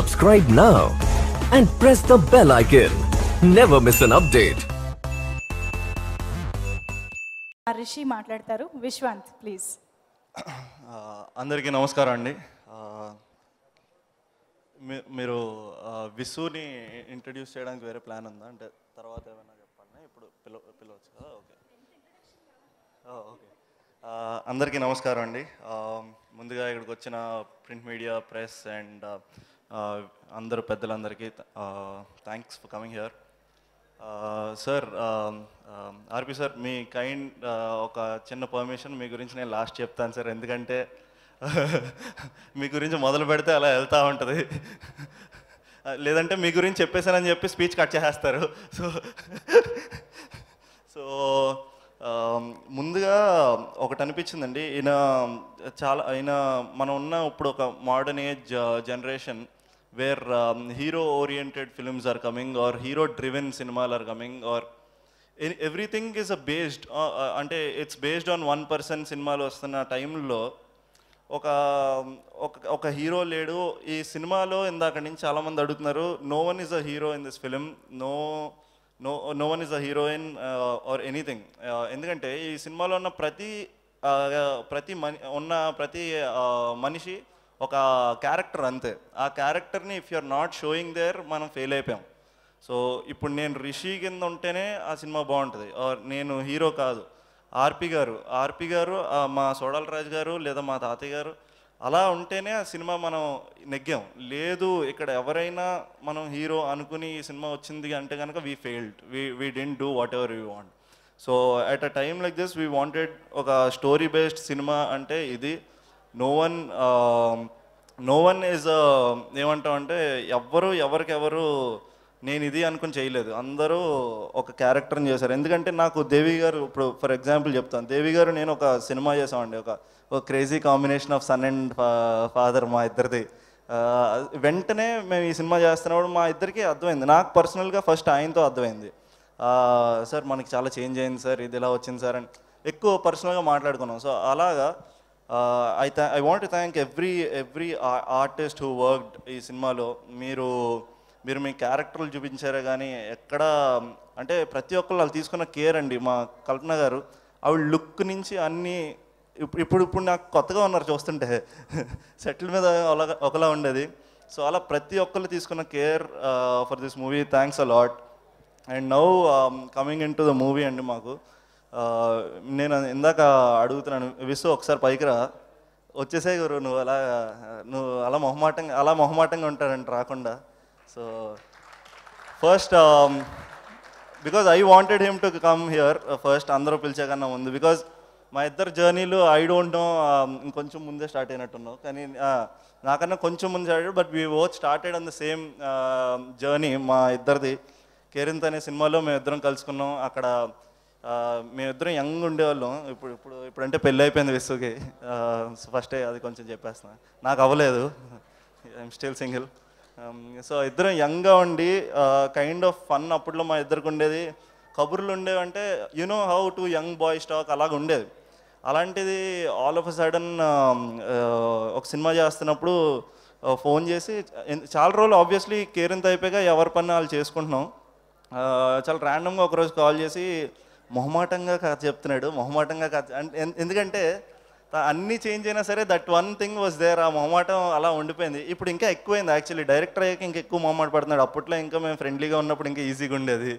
Subscribe now and press the bell icon. Never miss an update. ఆ రిషి మాట్లాడతారు Vishwanth please ఆ, అందరికీ నమస్కారం అండి ఆ, మీ- మీరు ఆ, విసుని ఇంట్రడ్యూస్ చేయడానికి వేరే ప్లాన్ ఉందా అంటే తర్వాత ఏమైనా చెప్పండి ఇప్పుడు పిల పిలవచ్చు కదా ఓకే ఆ, ఓకే ఆ, అందరికీ నమస్కారం అండి ఆ, ముందుగా ఇక్కడికి వచ్చిన ప్రింట్ మీడియా ప్రెస్ అండ్ అందరు పెద్దలందరికీ thanks for coming here sir RP sir మీ కైండ్ ఒక చిన్న పర్మిషన్ మీ గురించి నేను లాస్ట్ చెప్తాను సార్ ఎందుకంటే మీ గురించి మొదలు పెడితే అలా వెళ్తూ ఉంటుంది లేదంటే మీ గురించి చెప్పేశానని చెప్పి స్పీచ్ కట్ చేసేస్తారు సో సో ముందుగా ఒకటి అనిపించిందండి ఈయన చాలా ఈయన మనం ఉన్న ఇప్పుడు ఒక modern age generation where hero oriented films are coming or hero driven సినిమాలు or coming or everything is a based అంటే it's based on one person సినిమాలు వస్తున్న టైంలో ఒక ఒక ఒక హీరో లేడు ఈ సినిమాలో ఇందాక నుంచి చాలామంది అడుగుతున్నారు no one is a hero in this film no no no one is a heroine or anything ఎందుకంటే ఈ సినిమాలో ఉన్న ప్రతి uh, ప్రతి మని ఉన్న ప్రతి uh, మనిషి ఒక క్యారెక్టర్ అంతే ఆ క్యారెక్టర్ని if you're not showing there మనం ఫెయిల్ అయిపోయాం సో ఇప్పుడు నేను రిషి కింద ఉంటేనే ఆ సినిమా బాగుంటుంది ఆర్ నేను హీరో కాదు ఆర్పి గారు ఆర్పి గారు ఆ, మా సోడాల రాజు గారు లేదా మా తాతయ్య గారు అలా ఉంటేనే ఆ సినిమా మనం నెగ్గాం లేదు ఇక్కడ ఎవరైనా మనం హీరో అనుకుని ఈ సినిమా వచ్చింది అంటే కనుక we failed we we didn't do whatever we want so at a time like this we wanted ఒక స్టోరీ బేస్డ్ సినిమా అంటే ఇది no one no one is ఏమంటాం అంటే ఎవ్వరు ఎవరికెవరు నేను ఇది అనుకుని చేయలేదు అందరూ ఒక క్యారెక్టర్ని చేశారు ఎందుకంటే నాకు దేవి గారు ఇప్పుడు ఫర్ ఎగ్జాంపుల్ చెప్తాను దేవి గారు నేను ఒక సినిమా చేసామండి ఒక ఒక crazy combination of son and father మా ఇద్దరిది ఆ, వెంటనే మేము ఈ సినిమా చేస్తున్నప్పుడు మా ఇద్దరికి అర్థమైంది నాకు పర్సనల్గా ఫస్ట్ ఆయనతో అర్థమైంది ఆ, సార్ మనకి చాలా చేంజ్ అయింది సార్ ఇది ఇలా వచ్చింది సార్ అని ఎక్కువ పర్సనల్గా మాట్లాడుకున్నాం సో అలాగా ఐ థా I want thank every every artist who worked ఈ సినిమాలో మీరు మీరు మీ క్యారెక్టర్లు చూపించారే కానీ ఎక్కడ అంటే ప్రతి ఒక్కరు వాళ్ళు తీసుకున్న కేర్ అండి మా కల్పన గారు ఆవిడ లుక్ నుంచి అన్నీ ఇప్పుడు ఇప్పుడు ఇప్పుడు నాకు కొత్తగా ఉన్నారు చూస్తుంటే సెటిల్ మీద ఒకలా ఒకలా ఉండేది సో అలా ప్రతి ఒక్కరు తీసుకున్న care for this movie thanks a lot and now coming in to the movie అండి మాకు uh, నేను ఇందాక అడుగుతున్నాను విసు ఒకసారి పైకి రా వచ్చేసే గురు నువ్వు అలా నువ్వు అలా మొహమాటంగా అలా మొహమాటంగా ఉంటాడంట రాకుండా so first because I wanted him to come here first అందరూ పిలిచే కన్నా ముందు బికాజ్ మా ఇద్దరు జర్నీలు ఐ డోంట్ నో ఇంకొంచెం ముందే స్టార్ట్ అయినట్టున్నావు కానీ uh, నాకన్నా కొంచెం ముందు started but we both started on the same journey మా ఇద్దరిది కేరింత్ అనే సినిమాలో మేము ఇద్దరం కలుసుకున్నాం అక్కడ uh, మేమిద్దరం యంగ్ ఉండేవాళ్ళం ఇప్పుడు ఇప్పుడు ఇప్పుడంటే పెళ్ళి అయిపోయింది విసుకి ఫస్టే అది కొంచెం చెప్పేస్తున్నా నాకు అవ్వలేదు ఐఎమ్ స్టిల్ సింగిల్ సో ఇద్దరం యంగ్గా ఉండి కైండ్ ఆఫ్ ఫన్ అప్పట్లో మా ఇద్దరికి ఉండేది కబుర్లు ఉండేవంటే you know how to young boy stack అలాగ ఉండేది అలాంటిది ఆల్ ఆఫ్ అ సడన్ ఒక సినిమా చేస్తున్నప్పుడు ఫోన్ చేసి ఎన్- చాలా రోజులు ఆబ్వియస్లీ కేరింత అయిపోయాక ఎవరి పని వాళ్ళు చేసుకుంటున్నాం ఆ, చాలా ర్యాండమ్గా ఒకరోజు కాల్ చేసి మొహమాటంగా కథ చెప్తున్నాడు మొహమాటంగా కథ అంటే ఎన్- ఎందుకంటే త- అన్నీ చేంజ్ అయినా సరే that one thing was there ఆ మొహమాటం అలా ఉండిపోయింది ఇప్పుడు ఇంకా ఎక్కువైంది యాక్చువల్లీ డైరెక్టర్ అయ్యాక ఇంకా ఎక్కువ మొహమాట పడుతున్నాడు అప్పట్లో ఇంకా మేము ఫ్రెండ్లీగా ఉన్నప్పుడు ఇంకా ఈజీగా ఉండేది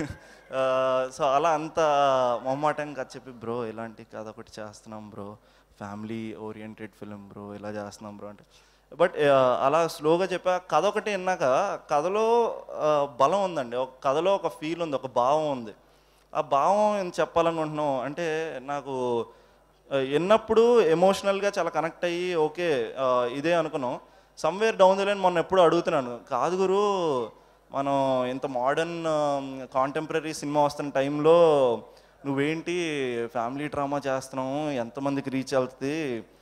సో అలా అంత మొహమాటంగా కథ చెప్పి బ్రో ఇలాంటి కథ ఒకటి చేస్తున్నాం bro family oriented film bro ఇలా చేస్తున్నాం బ్రో అంటే బట్ అలా స్లోగా చెప్పా కథ ఒకటి విన్నాక కథలో ఆ, బలం ఉందండి ఒక కథలో ఒక ఫీల్ ఉంది ఒక భావం ఉంది ఆ భావం ఏం చెప్పాలనుకుంటున్నాం అంటే నాకు ఆ, విన్నప్పుడు ఎమోషనల్గా చాలా కనెక్ట్ అయ్యి ఓకే ఆ, ఇదే అనుకున్నాం సమ్వేర్ డౌన్ ద లైన్ మొన్న ఎప్పుడు అడుగుతున్నాను కాదు గురు మనం ఇంత మోడర్న్ కాంటెంపరీ సినిమా వస్తున్న టైంలో నువ్వేంటి ఫ్యామిలీ డ్రామా చేస్తున్నావు ఎంతమందికి రీచ్ అవుతుంది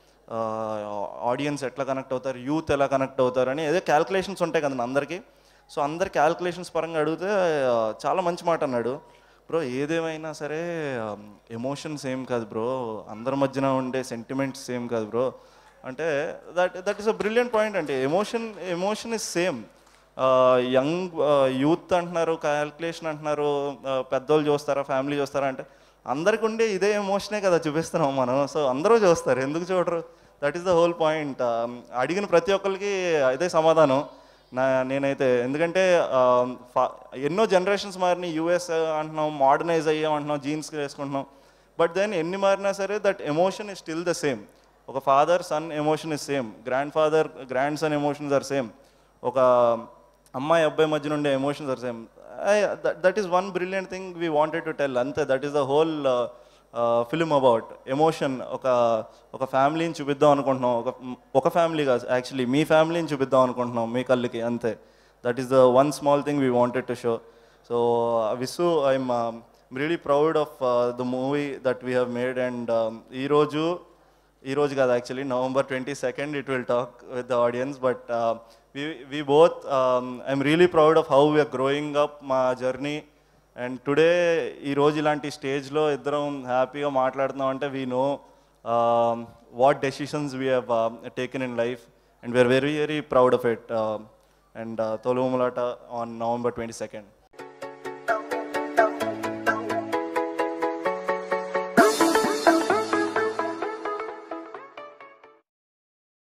ఆడియన్స్ ఎట్లా కనెక్ట్ అవుతారు యూత్ ఎలా కనెక్ట్ అవుతారు అని ఏదో క్యాల్కులేషన్స్ ఉంటాయి కదండి అందరికీ సో అందరి క్యాల్కులేషన్స్ పరంగా అడిగితే ఆ, చాలా మంచి మాట అన్నాడు బ్రో ఏదేమైనా సరే ఎమోషన్ సేమ్ కాదు బ్రో అందరి మధ్యన ఉండే సెంటిమెంట్స్ సేమ్ కాదు బ్రో అంటే that that is a brilliant point అంటే emotion emotion is same young youth అంటున్నారు క్యాల్కులేషన్ అంటున్నారు uh, పెద్దోళ్ళు చూస్తారా ఫ్యామిలీ చూస్తారా అంటే అందరికి ఉండే ఇదే ఎమోషనే కదా చూపిస్తున్నాం మనం సో అందరూ చూస్తారు ఎందుకు చూడరు that is the whole point అడిగిన ప్రతి ఒక్కరికి ఇదే సమాధానం నా నేనైతే ఎందుకంటే ఆ, ఫా- ఎన్నో జనరేషన్స్ మారినాయి యూఎస్ అంటున్నాం మోడర్నైజ్ అయ్యాం అంటున్నాం జీన్స్ వేసుకుంటున్నాం బట్ దెన్ ఎన్ని మారినా సరే that emotion is still the same ఒక father son emotion is same grandfather grandson emotions are same ఒక అమ్మాయి అబ్బాయి మధ్య ఉండే emotions are same that is one brilliant thing we wanted to tell అంతే that is the whole film about emotion ఒక ఒక ఫ్యామిలీని చూపిద్దాం అనుకుంటున్నాం ఒక ఒక ఫ్యామిలీ కాదు యాక్చువల్లీ మీ ఫ్యామిలీని చూపిద్దాం అనుకుంటున్నాం మీ కళ్ళకి అంతే that is the one small thing we wanted to show so విసు I'm really proud of the movie that we have made and ఈరోజు ఈ రోజు కాదు actually November twenty second it will talk with the audience but we we both I'm really proud of how we are growing up మా journey and today ఈ రోజు ఇలాంటి స్టేజ్లో ఇద్దరం హ్యాపీగా మాట్లాడుతున్నాం అంటే we know what decisions we have taken in life and we are very very proud of it and తొలుములాట ఆన్ నవంబర్ ట్వంటీ సెకండ్